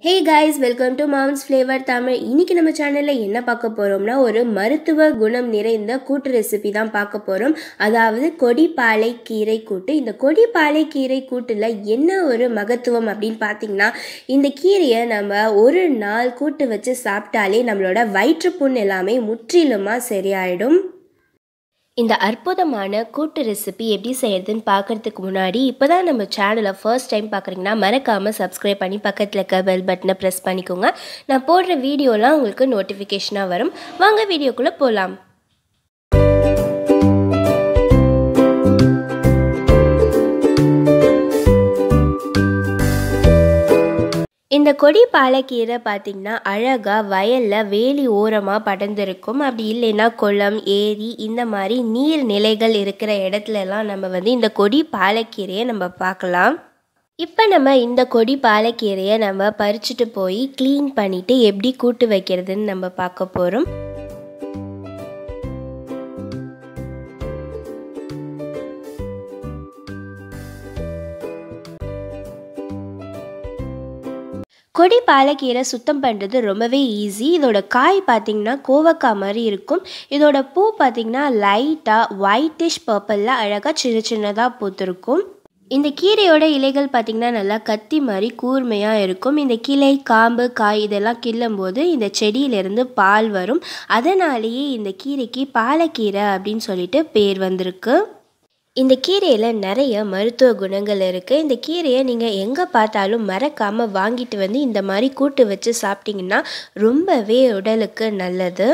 hey guys welcome to mom's flavour Tamil இன்னைக்கு நம்ம சேனலில் என்ன பார்க்க போகிறோம்னா ஒரு மருத்துவ குணம் நிறைந்த கூட்டு ரெசிபி தான் பார்க்க போகிறோம் அதாவது கொடிப்பாலை கீரை கூட்டு இந்த கொடிப்பாலை கீரை கூட்டில் என்ன ஒரு மகத்துவம் அப்படின்னு பார்த்தீங்கன்னா இந்த கீரையை நம்ம ஒரு நாள் கூட்டு வச்சு சாப்பிட்டாலே நம்மளோட வயிற்றுப்புண் எல்லாமே முற்றிலுமாக சரியாயிடும் இந்த அற்புதமான கூட்டு ரெசிபி எப்படி செய்யறதுன்னு பார்க்கறதுக்கு முன்னாடி இப்போ தான் நம்ம சேனலை ஃபர்ஸ்ட் டைம் பார்க்குறீங்கன்னா மறக்காமல் சப்ஸ்கிரைப் பண்ணி பக்கத்தில் இருக்க பெல் பட்டனை ப்ரெஸ் பண்ணிக்கோங்க நான் போடுற வீடியோலாம் உங்களுக்கு நோட்டிஃபிகேஷனாக வரும் வாங்க வீடியோக்குள்ளே போகலாம் இந்த கொடி பாலக்கீரை பார்த்திங்கன்னா அழகாக வயலில் வேலி ஓரமாக படர்ந்துருக்கும் அப்படி இல்லைன்னா குளம் ஏரி இந்த மாதிரி நீர் நிலைகள் இருக்கிற இடத்துலலாம் நம்ம வந்து இந்த கொடி பாலக்கீரையை நம்ம பார்க்கலாம் இப்போ நம்ம இந்த கொடி பாலக்கீரையை நம்ம பறிச்சுட்டு போய் க்ளீன் பண்ணிவிட்டு எப்படி கூட்டு வைக்கிறதுன்னு நம்ம பார்க்க போகிறோம் கொடி பாலக்கீரை சுத்தம் பண்ணுறது ரொம்பவே ஈஸி இதோட காய் பார்த்திங்கன்னா கோவக்காய் மாதிரி இருக்கும் இதோட பூ பார்த்திங்கன்னா லைட்டாக ஒயிட்டிஷ் பர்பிளில் அழகாக சின்ன சின்னதாக பூத்திருக்கும் இந்த கீரையோட இலைகள் பார்த்திங்கன்னா நல்லா கத்தி மாதிரி கூர்மையாக இருக்கும் இந்த கிளை காம்பு காய் இதெல்லாம் கிள்ளும்போது இந்த செடியிலேருந்து பால் வரும் அதனாலேயே இந்த கீரைக்கு பாலக்கீரை அப்படின்னு சொல்லிட்டு பேர் வந்திருக்கு இந்த கீரையில் நிறைய மருத்துவ குணங்கள் இருக்குது இந்த கீரையை நீங்கள் எங்கே பார்த்தாலும் மறக்காமல் வாங்கிட்டு வந்து இந்த மாதிரி கூட்டு வச்சு சாப்பிட்டிங்கன்னா ரொம்பவே உடலுக்கு நல்லது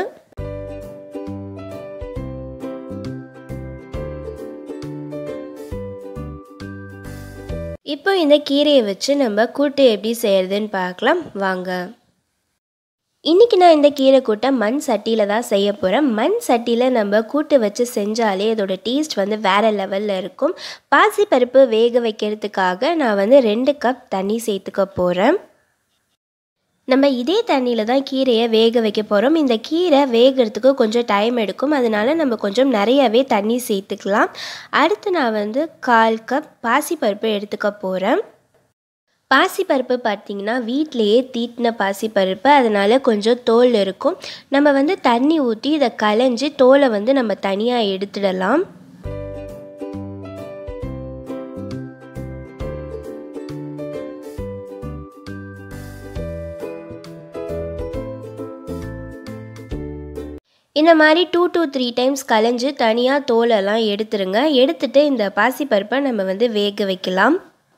இப்போ இந்த கீரையை வச்சு நம்ம கூட்டு எப்படி செய்கிறதுன்னு பார்க்கலாம் வாங்க இன்றைக்கி நான் இந்த கீரை கூட்டை மண் சட்டியில் தான் செய்ய போகிறேன் மண் சட்டியில் நம்ம கூட்டு வச்சு செஞ்சாலே அதோட டேஸ்ட் வந்து வேறு லெவலில் இருக்கும் பாசிப்பருப்பு வேக வைக்கிறதுக்காக நான் வந்து ரெண்டு கப் தண்ணி சேர்த்துக்க போகிறேன் நம்ம இதே தண்ணியில் தான் கீரையை வேக வைக்க போகிறோம் இந்த கீரை வேகிறதுக்கு கொஞ்சம் டைம் எடுக்கும் அதனால நம்ம கொஞ்சம் நிறையவே தண்ணி சேர்த்துக்கலாம் அடுத்து நான் வந்து கால் கப் பாசிப்பருப்பு எடுத்துக்க போகிறேன் பாசிப்பருப்பு பார்த்திங்கன்னா வீட்டிலையே தீட்டின பாசிப்பருப்பு அதனால் கொஞ்சம் தோல் இருக்கும் நம்ம வந்து தண்ணி ஊற்றி இதை களைஞ்சி தோலை வந்து நம்ம தனியாக எடுத்துடலாம் இந்த மாதிரி டூ டூ த்ரீ டைம்ஸ் களைஞ்சு தனியாக தோலெல்லாம் எடுத்துருங்க எடுத்துட்டு இந்த பாசிப்பருப்பை நம்ம வந்து வேக வைக்கலாம்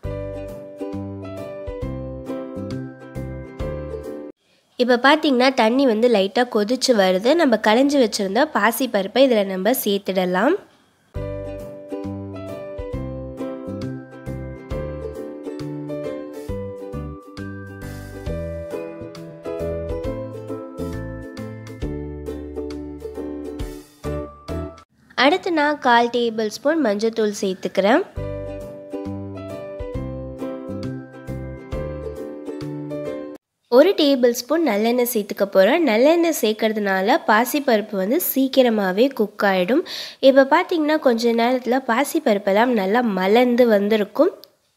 இப்போ பார்த்திங்கன்னா தண்ணி வந்து லைட்டாக கொதிச்சு வருது நம்ம களைஞ்சி வச்சுருந்த பாசி பருப்பை இதில் நம்ம சேர்த்துடலாம் அடுத்து நான் கால் டேபிள் ஸ்பூன் மஞ்சள் சேர்த்துக்கிறேன் ஒரு டேபிள் ஸ்பூன் நல்லெண்ணெய் சேர்த்துக்க போகிறேன் நல்லெண்ணெய் சேர்க்கறதுனால பாசிப்பருப்பு வந்து சீக்கிரமாகவே குக் ஆகிடும் இப்போ பார்த்தீங்கன்னா கொஞ்ச நேரத்தில் பாசிப்பருப்பெல்லாம் நல்லா மலர்ந்து வந்திருக்கும்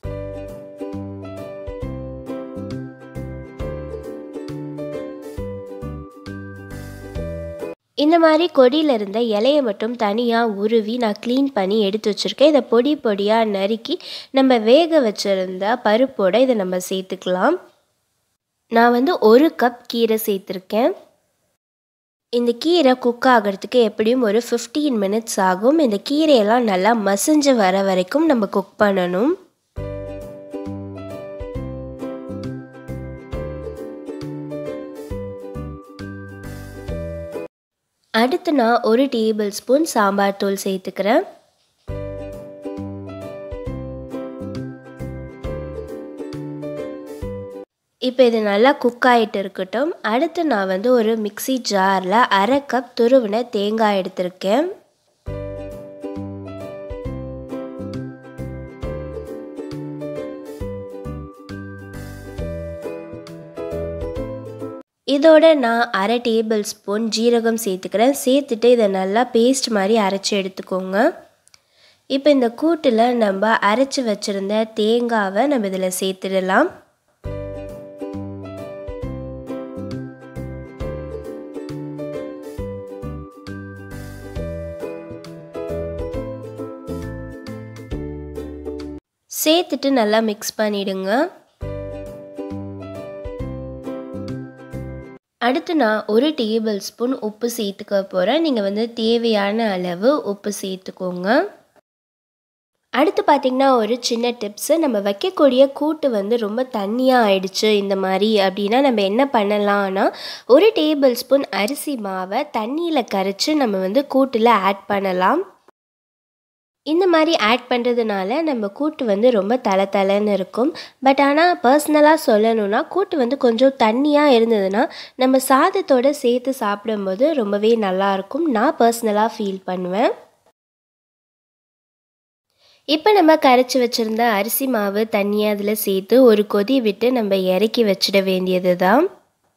இந்த மாதிரி கொடியில் இருந்த இலையை மட்டும் தனியாக உருவி நான் க்ளீன் பண்ணி எடுத்து வச்சுருக்கேன் இதை பொடி பொடியாக நறுக்கி நம்ம வேக வச்சுருந்த பருப்போட இதை நம்ம சேர்த்துக்கலாம் நான் வந்து ஒரு கப் கீரை சேர்த்துருக்கேன் இந்த கீரை குக் ஆகிறதுக்கு எப்படியும் ஒரு ஃபிஃப்டீன் மினிட்ஸ் ஆகும் இந்த கீரையெல்லாம் நல்லா மசிஞ்சு வர வரைக்கும் நம்ம குக் பண்ணணும் அடுத்து நான் ஒரு டேபிள் ஸ்பூன் சாம்பார் தூள் சேர்த்துக்கிறேன் இப்போ இது நல்லா குக் ஆகிட்டு இருக்கட்டும் அடுத்து நான் வந்து ஒரு மிக்சி ஜாரில் அரை கப் துருவின தேங்காய் எடுத்திருக்கேன் இதோட நான் அரை டேபிள் ஸ்பூன் ஜீரகம் சேர்த்துக்கிறேன் சேர்த்துட்டு இதை நல்லா பேஸ்ட் மாதிரி அரைச்சி எடுத்துக்கோங்க இப்போ இந்த கூட்டில் நம்ம அரைச்சி வச்சுருந்த தேங்காவை நம்ம இதில் சேர்த்துடலாம் சேர்த்துட்டு நல்லா மிக்ஸ் பண்ணிவிடுங்க அடுத்து நான் ஒரு டேபிள் ஸ்பூன் உப்பு சேர்த்துக்க போகிறேன் நீங்கள் வந்து தேவையான அளவு உப்பு சேர்த்துக்கோங்க அடுத்து பார்த்திங்கன்னா ஒரு சின்ன டிப்ஸு நம்ம வைக்கக்கூடிய கூட்டு வந்து ரொம்ப தண்ணியாக ஆயிடுச்சு இந்த மாதிரி அப்படின்னா நம்ம என்ன பண்ணலாம்னா ஒரு டேபிள் ஸ்பூன் அரிசி மாவை தண்ணியில் கரைச்சி நம்ம வந்து கூட்டில் ஆட் பண்ணலாம் இந்த மாதிரி ஆட் பண்ணுறதுனால நம்ம கூட்டு வந்து ரொம்ப தலை தலைன்னு இருக்கும் பட் ஆனால் பர்சனலாக சொல்லணும்னா கூட்டு வந்து கொஞ்சம் தண்ணியாக இருந்ததுன்னா நம்ம சாதத்தோடு சேர்த்து சாப்பிடும்போது ரொம்பவே நல்லாயிருக்கும் நான் பர்சனலாக ஃபீல் பண்ணுவேன் இப்போ நம்ம கரைச்சி வச்சுருந்த அரிசி மாவு தண்ணியை அதில் சேர்த்து ஒரு கொதி விட்டு நம்ம இறக்கி வச்சிட வேண்டியது தான்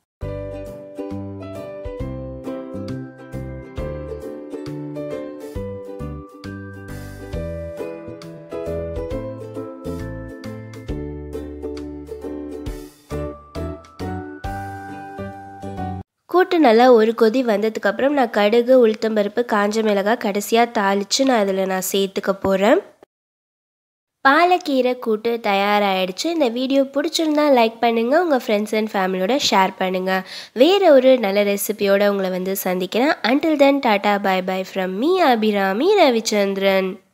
கூட்டு நல்லா ஒரு கொதி வந்ததுக்கப்புறம் நான் கடுகு உளுத்தம்பருப்பு காஞ்ச மிளகாய் கடைசியாக தாளித்து நான் அதில் நான் சேர்த்துக்க போகிறேன் பாலக்கீரை கூட்டு தயாராகிடுச்சு இந்த வீடியோ பிடிச்சிருந்தா லைக் பண்ணுங்கள் உங்கள் ஃப்ரெண்ட்ஸ் அண்ட் ஃபேமிலியோட ஷேர் பண்ணுங்கள் வேறு ஒரு நல்ல ரெசிபியோடு உங்களை வந்து சந்திக்கிறேன் until then tata bye bye from me Abirami Ravichandran